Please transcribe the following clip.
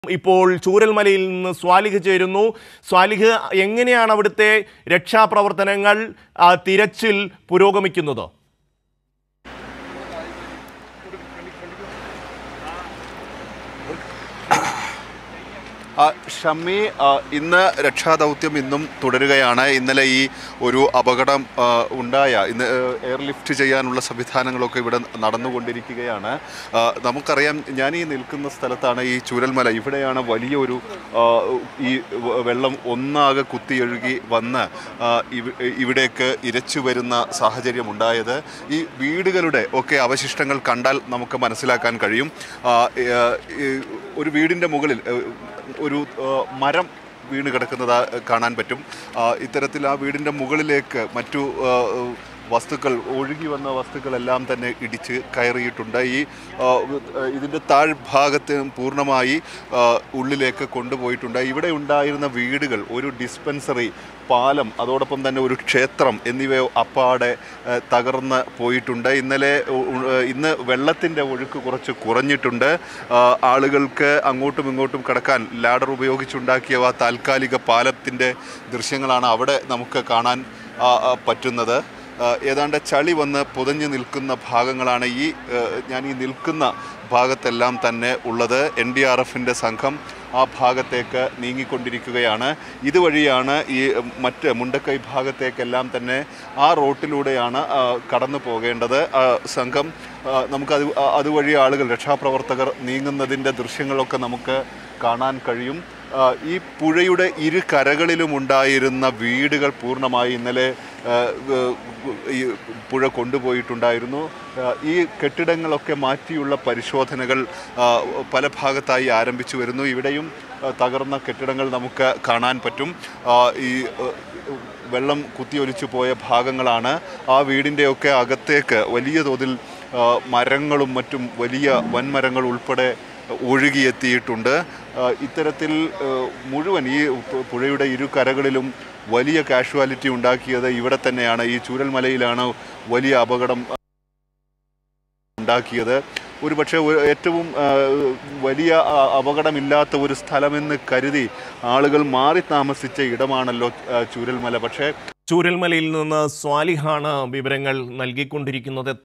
ഇപ്പോൾ ചൂരൽമലയിൽ നിന്ന് സ്വാലിഹ് ചേരുന്നു സ്വാലിഹ് എങ്ങനെയാണ് അവിടുത്തെ രക്ഷാപ്രവർത്തനങ്ങൾ ആ, തിരച്ചിൽ പുരോഗമിക്കുന്നത് ആ, ഷമ്മി ആ, ഇന്ന് രക്ഷാദൗത്യം ഇന്നും തുടരുകയാണ് ഇന്നലെ ഈ ഒരു അപകടം ആ, ഉണ്ടായ ഇന്ന് ഏഹ്, എയർലിഫ്റ്റ് ചെയ്യാനുള്ള സംവിധാനങ്ങളൊക്കെ ഇവിടെ നടന്നുകൊണ്ടിരിക്കുകയാണ് ആ, നമുക്കറിയാം ഞാൻ ഈ നിൽക്കുന്ന സ്ഥലത്താണ് ഈ ചൂരൽമല ഇവിടെയാണ് വലിയൊരു ആ, ഈ വ- വെള്ളം ഒന്നാകെ കുത്തിയൊഴുകി വന്ന് ആ, ഇവ- ഇവിടേക്ക് ഇരച്ചു വരുന്ന സാഹചര്യം ഉണ്ടായത് ഈ വീടുകളുടെ ഒക്കെ അവശിഷ്ടങ്ങൾ കണ്ടാൽ നമുക്ക് മനസ്സിലാക്കാൻ കഴിയും ആ, ഏഹ്, ഈ ഒരു വീടിൻ്റെ മുകളിൽ ഏഹ്, ഒരു ഏഹ്, മരം വീണ് കിടക്കുന്നത് കാണാൻ പറ്റും ആ, ഇത്തരത്തിൽ ആ വീടിൻ്റെ മുകളിലേക്ക് മറ്റു ഏഹ്, വസ്തുക്കൾ ഒഴുകി വന്ന വസ്തുക്കളെല്ലാം തന്നെ ഇടിച്ച് കയറിയിട്ടുണ്ട് ഈ ആ, ഇതിൻ്റെ താഴ്ഭാഗത്ത് പൂർണ്ണമായി ആ, ഉള്ളിലേക്ക് കൊണ്ടുപോയിട്ടുണ്ട് ഇവിടെ ഉണ്ടായിരുന്ന വീടുകൾ ഒരു ഡിസ്പെൻസറി പാലം അതോടൊപ്പം തന്നെ ഒരു ക്ഷേത്രം എന്നിവ അപ്പാടെ ആ, തകർന്ന് പോയിട്ടുണ്ട് ഇന്നലെ ഉ- ഉ- ഇന്ന് വെള്ളത്തിൻ്റെ ഒഴുക്ക് കുറച്ച് കുറഞ്ഞിട്ടുണ്ട് ആ, ആളുകൾക്ക് അങ്ങോട്ടും ഇങ്ങോട്ടും കടക്കാൻ ലാഡർ ഉപയോഗിച്ചുണ്ടാക്കിയ ആ താൽക്കാലിക പാലത്തിൻ്റെ ദൃശ്യങ്ങളാണ് അവിടെ നമുക്ക് കാണാൻ ആ, ആ, പറ്റുന്നത് ആ, ഏതാണ്ട് ചളി വന്ന് പുതഞ്ഞു നിൽക്കുന്ന ഭാഗങ്ങളാണ് ഈ ആ, ഞാൻ ഈ നിൽക്കുന്ന ഭാഗത്തെല്ലാം തന്നെ ഉള്ളത് എൻ ഡി ആർ എഫിൻ്റെ സംഘം ആ ഭാഗത്തേക്ക് നീങ്ങിക്കൊണ്ടിരിക്കുകയാണ് ഇതുവഴിയാണ് ഈ മറ്റ് മുണ്ടക്കൈ ഭാഗത്തേക്കെല്ലാം തന്നെ ആ റോട്ടിലൂടെയാണ് ആ, കടന്നു പോകേണ്ടത് ആ, സംഘം ആ, നമുക്കത് ആ, അതുവഴി ആളുകൾ രക്ഷാപ്രവർത്തകർ നീങ്ങുന്നതിൻ്റെ ദൃശ്യങ്ങളൊക്കെ നമുക്ക് കാണാൻ കഴിയും ആ, ഈ പുഴയുടെ ഇരു കരകളിലും ഉണ്ടായിരുന്ന വീടുകൾ പൂർണ്ണമായി ഇന്നലെ ആ, ഏഹ്, ഈ പുഴ കൊണ്ടുപോയിട്ടുണ്ടായിരുന്നു ആ, ഈ കെട്ടിടങ്ങളൊക്കെ മാറ്റിയുള്ള പരിശോധനകൾ ആ, പല ഭാഗത്തായി ആരംഭിച്ചു വരുന്നു ഇവിടെയും ആ, തകർന്ന കെട്ടിടങ്ങൾ നമുക്ക് കാണാൻ പറ്റും ആ, ഈ ഏഹ്, വെള്ളം കുത്തിയൊലിച്ചു പോയ ഭാഗങ്ങളാണ് ആ വീടിൻ്റെയൊക്കെ അകത്തേക്ക് വലിയ തോതിൽ ആ, മരങ്ങളും മറ്റും വലിയ വൻമരങ്ങൾ ഉൾപ്പെടെ ഒഴുകിയെത്തിയിട്ടുണ്ട് ആ, ഇത്തരത്തിൽ ആ, മുഴുവൻ ഈ പു- പുഴയുടെ ഇരു കരകളിലും വലിയ കാഷ്വാലിറ്റി ഉണ്ടാക്കിയത് ഇവിടെ തന്നെയാണ് ഈ ചൂരൽമലയിലാണ് വലിയ അപകടം ഉണ്ടാക്കിയത് ഒരു പക്ഷേ ഏറ്റവും ആ, വലിയ ആ, അപകടമില്ലാത്ത ഒരു സ്ഥലമെന്ന് കരുതി ആളുകൾ മാറി താമസിച്ച ഇടമാണല്ലോ ആ, ചൂരൽമല പക്ഷേ ചൂരൽമലയിൽ നിന്ന് സ്വാലിഹാണ് വിവരങ്ങൾ നൽകിക്കൊണ്ടിരിക്കുന്നത്